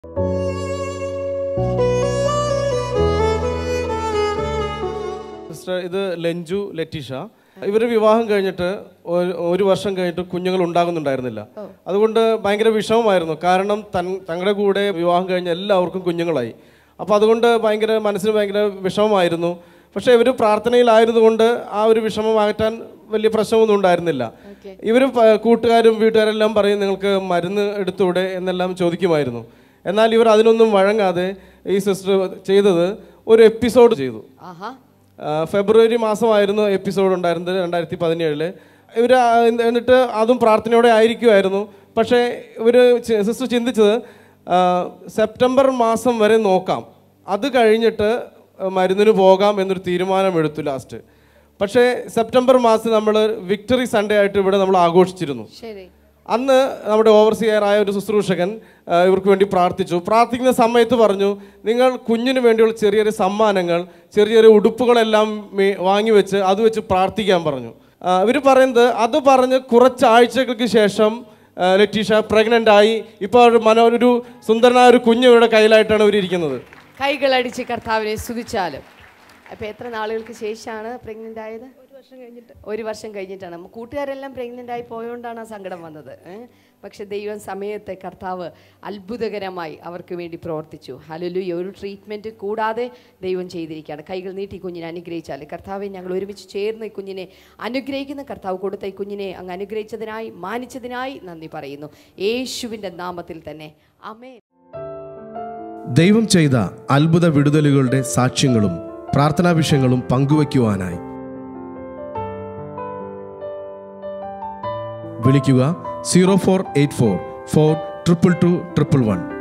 Sister ഇത് ലഞ്ചു ലറ്റീഷ ഇവർ വിവാഹം കഴിഞ്ഞിട്ട് ഒരു- ഒരു വർഷം കഴിഞ്ഞിട്ട് കുഞ്ഞുങ്ങൾ ഉണ്ടാകുന്നുണ്ടായിരുന്നില്ല അതുകൊണ്ട് ഭയങ്കര വിഷമമായിരുന്നു കാരണം തൻ തങ്ങളുടെ കൂടെ വിവാഹം കഴിഞ്ഞ എല്ലാവർക്കും കുഞ്ഞുങ്ങളായി അപ്പോൾ അതുകൊണ്ട് ഭയങ്കര മനസ്സിന് ഭയങ്കര വിഷമമായിരുന്നു പക്ഷേ ഇവർ പ്രാർത്ഥനയിലായിരുന്നുകൊണ്ട് ആ ഒരു വിഷമം മാറ്റാൻ വലിയ പ്രശ്നമൊന്നും ഉണ്ടായിരുന്നില്ല ഇവർ കൂട്ടുകാരും വീട്ടുകാരെല്ലാം പറയും നിങ്ങൾക്ക് മരുന്ന് എടുത്തൂടെ എന്നെല്ലാം ചോദിക്കുമായിരുന്നു എന്നാൽ ഇവർ അതിനൊന്നും വഴങ്ങാതെ ഈ സിസ്റ്റർ ചെയ്തത് ഒരു എപ്പിസോഡ് ചെയ്തു ആഹാ ആ, ഫെബ്രുവരി മാസമായിരുന്നു എപ്പിസോഡ് ഉണ്ടായിരുന്നത് രണ്ടായിരത്തി പതിനേഴില് ഇവർ എന്നിട്ട് അതും പ്രാർത്ഥനയോടെ ആയിരിക്കുമായിരുന്നു പക്ഷേ ഇവർ സിസ്റ്റർ ചിന്തിച്ചത് ആ, സെപ്റ്റംബർ മാസം വരെ നോക്കാം അത് കഴിഞ്ഞിട്ട് മരുന്നിന് പോകാം എന്നൊരു തീരുമാനമെടുത്തു ലാസ്റ്റ് പക്ഷേ സെപ്റ്റംബർ മാസം നമ്മൾ വിക്ടറി സൺഡേ ആയിട്ട് ഇവിടെ നമ്മൾ ആഘോഷിച്ചിരുന്നു ശരി അന്ന് നമ്മുടെ ഓവർസിയറായ ഒരു ശുശ്രൂഷകൻ ആ, ഇവർക്ക് വേണ്ടി പ്രാർത്ഥിച്ചു പ്രാർത്ഥിക്കുന്ന സമയത്ത് പറഞ്ഞു നിങ്ങൾ കുഞ്ഞിന് വേണ്ടിയുള്ള ചെറിയ ചെറിയ സമ്മാനങ്ങൾ ചെറിയ ചെറിയ ഉടുപ്പുകളെല്ലാം മേ- വാങ്ങിവെച്ച് അത് വെച്ച് പ്രാർത്ഥിക്കാൻ പറഞ്ഞു ഇവർ പറയുന്നത് അത് പറഞ്ഞ് കുറച്ച് ആഴ്ചകൾക്ക് ശേഷം ആ, ലറ്റീഷ പ്രഗ്നൻ്റ് ആയി ഇപ്പോൾ ഒരു മനോ ഒരു സുന്ദരനായ ഒരു കുഞ്ഞ് ഇവരുടെ കയ്യിലായിട്ടാണ് ഇവർ ഇരിക്കുന്നത് കൈകളടിച്ച് കർത്താവിനെ സ്തുതിച്ചാലും അപ്പൊ എത്ര നാളുകൾക്ക് ശേഷമാണ് പ്രഗ്നന്റ് ആയത് ഒരു വർഷം കഴിഞ്ഞിട്ട് ഒരു വർഷം കഴിഞ്ഞിട്ടാണ് നമ്മ കൂട്ടുകാരെല്ലാം പ്രഗ്നന്റ് ആയി പോയോണ്ടാണ് ആ സങ്കടം വന്നത് ഏ? പക്ഷെ ദൈവം സമയത്തെ കർത്താവ് അത്ഭുതകരമായി അവർക്ക് വേണ്ടി പ്രവർത്തിച്ചു ഹലലുയ ഒരു ട്രീറ്റ്മെന്റ് കൂടാതെ ദൈവം ചെയ്തിരിക്കുകയാണ് കൈകൾ നീട്ടി ഈ കുഞ്ഞിനെ അനുഗ്രഹിച്ചാൽ കർത്താവെ ഞങ്ങൾ ഒരുമിച്ച് ചേർന്ന് ഈ കുഞ്ഞിനെ അനുഗ്രഹിക്കുന്ന കർത്താവ് കൊടുത്ത ഈ കുഞ്ഞിനെ അങ്ങ് അനുഗ്രഹിച്ചതിനായി മാനിച്ചതിനായി നന്ദി പറയുന്നു യേശുവിൻ്റെ നാമത്തിൽ തന്നെ അമേ ദൈവം ചെയ്ത അത്ഭുത വിടുതലുകളുടെ സാക്ഷ്യങ്ങളും പ്രാർത്ഥനാ വിഷയങ്ങളും പങ്കുവയ്ക്കുവാനായി വിളിക്കുക zero four eight four four triple two triple one